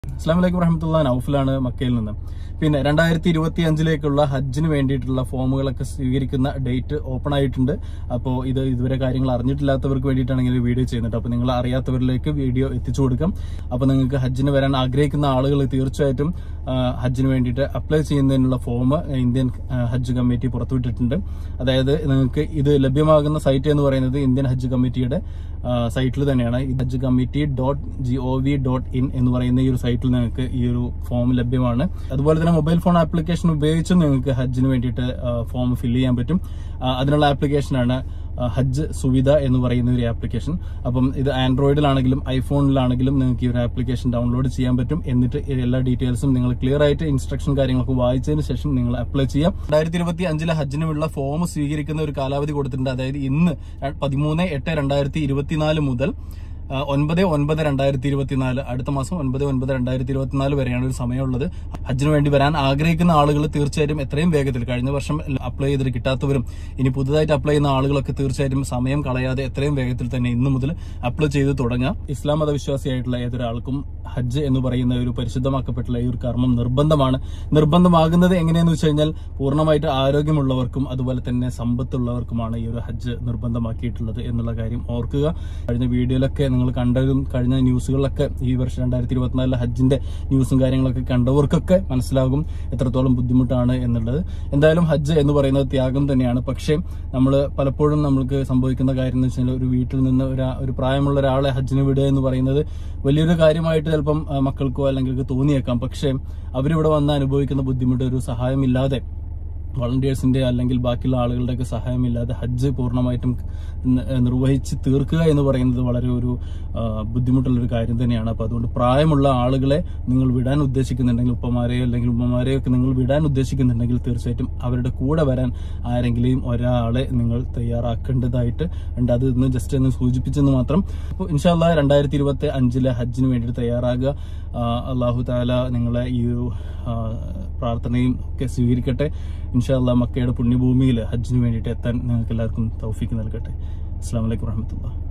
അസ്ലാം വലൈക്കും വറഹമത്തുള്ള നൌഫിലാണ് മക്കയിൽ നിന്ന് പിന്നെ രണ്ടായിരത്തി ഇരുപത്തി അഞ്ചിലേക്കുള്ള ഹജ്ജിന് വേണ്ടിയിട്ടുള്ള ഫോമുകളൊക്കെ സ്വീകരിക്കുന്ന ഡേറ്റ് ഓപ്പൺ ആയിട്ടുണ്ട് അപ്പോൾ ഇത് ഇതുവരെ കാര്യങ്ങൾ അറിഞ്ഞിട്ടില്ലാത്തവർക്ക് വേണ്ടിയിട്ടാണ് ഇങ്ങനെ ഒരു വീഡിയോ ചെയ്യുന്നത് അപ്പോൾ നിങ്ങൾ അറിയാത്തവരിലേക്ക് വീഡിയോ എത്തിച്ചു കൊടുക്കാം അപ്പോൾ നിങ്ങൾക്ക് ഹജ്ജിന് വരാൻ ആഗ്രഹിക്കുന്ന ആളുകൾ തീർച്ചയായിട്ടും ആ, ഹജ്ജിന് വേണ്ടിയിട്ട് അപ്ലൈ ചെയ്യുന്നതിനുള്ള ഫോം ഇന്ത്യൻ ആ, ഹജ്ജ് കമ്മിറ്റി പുറത്തുവിട്ടിട്ടുണ്ട് അതായത് നിങ്ങൾക്ക് ഇത് ലഭ്യമാകുന്ന സൈറ്റ് എന്ന് പറയുന്നത് ഇന്ത്യൻ ഹജ്ജ് കമ്മിറ്റിയുടെ സൈറ്റിൽ തന്നെയാണ് ഈ Hajj committee dot G O V dot in എന്ന് പറയുന്ന ഈ ഒരു സൈറ്റിൽ നിങ്ങൾക്ക് ഈ ഒരു ഫോം ലഭ്യമാണ് അതുപോലെ തന്നെ മൊബൈൽ ഫോൺ ആപ്ലിക്കേഷൻ ഉപയോഗിച്ച് നിങ്ങൾക്ക് ഹജ്ജിന് വേണ്ടിയിട്ട് ഫോം ഫില്ല് ചെയ്യാൻ പറ്റും ആ, അതിനുള്ള ആപ്ലിക്കേഷനാണ് ആ, ഹജ്ജ് സുവിധ എന്ന് പറയുന്ന ഒരു ആപ്ലിക്കേഷൻ അപ്പം ഇത് ആൻഡ്രോയിഡിലാണെങ്കിലും ഐഫോണിലാണെങ്കിലും നിങ്ങൾക്ക് ഈ ഒരു ആപ്ലിക്കേഷൻ ഡൗൺലോഡ് ചെയ്യാൻ പറ്റും എന്നിട്ട് ഈ എല്ലാ ഡീറ്റെയിൽസും നിങ്ങൾ ക്ലിയർ ആയിട്ട് ഇൻസ്ട്രക്ഷൻ കാര്യങ്ങളൊക്കെ വായിച്ചതിന് ശേഷം നിങ്ങൾ അപ്ലൈ ചെയ്യാം രണ്ടായിരത്തി ഇരുപത്തി അഞ്ചിലെ ഹജ്ജിനുള്ള ഫോം സ്വീകരിക്കുന്ന ഒരു കാലാവധി കൊടുത്തിട്ടുണ്ട് അതായത് ഇന്ന് പതിമൂന്ന് എട്ട് രണ്ടായിരത്തി ഇരുപത്തിനാല് മുതൽ ആ, ഒൻപത് ഒൻപത് രണ്ടായിരത്തി ഇരുപത്തിനാല് അടുത്ത മാസം ഒൻപത് ഒൻപത് രണ്ടായിരത്തി ഇരുപത്തിനാല് വരെയാണ് ഒരു സമയമുള്ളത് ഹജ്ജിന് വേണ്ടി വരാൻ ആഗ്രഹിക്കുന്ന ആളുകൾ തീർച്ചയായിട്ടും എത്രയും വേഗത്തിൽ കഴിഞ്ഞ വർഷം അപ്ലൈ ചെയ്തിട്ട് കിട്ടാത്തവരും ഇനി പുതുതായിട്ട് അപ്ലൈ ചെയ്യുന്ന ആളുകളൊക്കെ തീർച്ചയായിട്ടും സമയം കളയാതെ എത്രയും വേഗത്തിൽ തന്നെ ഇന്ന് മുതൽ അപ്ലൈ ചെയ്ത് തുടങ്ങാം ഇസ്ലാം മതവിശ്വാസിയായിട്ടുള്ള ഏതൊരാൾക്കും ഹജ്ജ് എന്ന് പറയുന്ന ഒരു പരിശുദ്ധമാക്കപ്പെട്ടുള്ള ഈ ഒരു കർമ്മം നിർബന്ധമാണ് നിർബന്ധമാകുന്നത് എങ്ങനെയെന്ന് വെച്ച് കഴിഞ്ഞാൽ പൂർണ്ണമായിട്ട് ആരോഗ്യമുള്ളവർക്കും അതുപോലെ തന്നെ സമ്പത്തുള്ളവർക്കുമാണ് ഈ ഒരു ഹജ്ജ് നിർബന്ധമാക്കിയിട്ടുള്ളത് എന്നുള്ള കാര്യം ഓർക്കുക കഴിഞ്ഞ വീഡിയോയിലൊക്കെ നിങ്ങൾ കണ്ടതും കഴിഞ്ഞ ന്യൂസുകളിലൊക്കെ ഈ വർഷം രണ്ടായിരത്തി ഇരുപത്തിനാലിലെ ഹജ്ജിന്റെ ന്യൂസും കാര്യങ്ങളൊക്കെ കണ്ടവർക്കൊക്കെ മനസ്സിലാകും എത്രത്തോളം ബുദ്ധിമുട്ടാണ് എന്നുള്ളത് എന്തായാലും ഹജ്ജ് എന്ന് പറയുന്നത് ത്യാഗം തന്നെയാണ് പക്ഷേ നമ്മൾ പലപ്പോഴും നമ്മൾക്ക് സംഭവിക്കുന്ന കാര്യം എന്ന് വെച്ചാൽ ഒരു വീട്ടിൽ നിന്ന് ഒരു ഒരു പ്രായമുള്ള ഒരാളെ ഹജ്ജിന് വിടുക എന്ന് പറയുന്നത് വലിയൊരു കാര്യമായിട്ട് ചിലപ്പം ആ, മക്കൾക്കോ അല്ലെങ്കിൽ തോന്നിയേക്കാം പക്ഷേ അവരിവിടെ വന്ന് അനുഭവിക്കുന്ന ബുദ്ധിമുട്ട് ഒരു സഹായമില്ലാതെ വളണ്ടിയേഴ്സിന്റെ അല്ലെങ്കിൽ ബാക്കിയുള്ള ആളുകളുടെയൊക്കെ സഹായമില്ലാതെ ഹജ്ജ് പൂർണ്ണമായിട്ടും ന- നിർവഹിച്ച് തീർക്കുക എന്ന് പറയുന്നത് വളരെ ഒരു ആ, ബുദ്ധിമുട്ടുള്ള ഒരു കാര്യം തന്നെയാണ് അപ്പൊ അതുകൊണ്ട് പ്രായമുള്ള ആളുകളെ നിങ്ങൾ വിടാൻ ഉദ്ദേശിക്കുന്നുണ്ടെങ്കിൽ ഉപ്പമാരെയോ അല്ലെങ്കിൽ ഉമ്മമാരെയോ ഒക്കെ നിങ്ങൾ വിടാൻ ഉദ്ദേശിക്കുന്നുണ്ടെങ്കിൽ തീർച്ചയായിട്ടും അവരുടെ കൂടെ വരാൻ ആരെങ്കിലും ഒരാളെ നിങ്ങൾ തയ്യാറാക്കേണ്ടതായിട്ട് ഉണ്ട് അത് ഇന്ന് ജസ്റ്റ് ഒന്ന് സൂചിപ്പിച്ചെന്ന് മാത്രം അപ്പോൾ ഇൻഷാല്ല രണ്ടായിരത്തി ഇരുപത്തി അഞ്ചിലെ ഹജ്ജിന് വേണ്ടി തയ്യാറാകുക ആ, അള്ളാഹു താല നിങ്ങളെ ഈ ഒരു ആ, പ്രാർത്ഥനയും ഒക്കെ സ്വീകരിക്കട്ടെ ഇൻഷാല്ല മക്കയുടെ പുണ്യഭൂമിയിൽ ഹജ്ജിന് വേണ്ടിയിട്ട് എത്താൻ നിങ്ങൾക്ക് എല്ലാവർക്കും തൗഫീക്ക് നൽകട്ടെ അസ്സാം വലൈക്കും വറഹമത്തുള്ള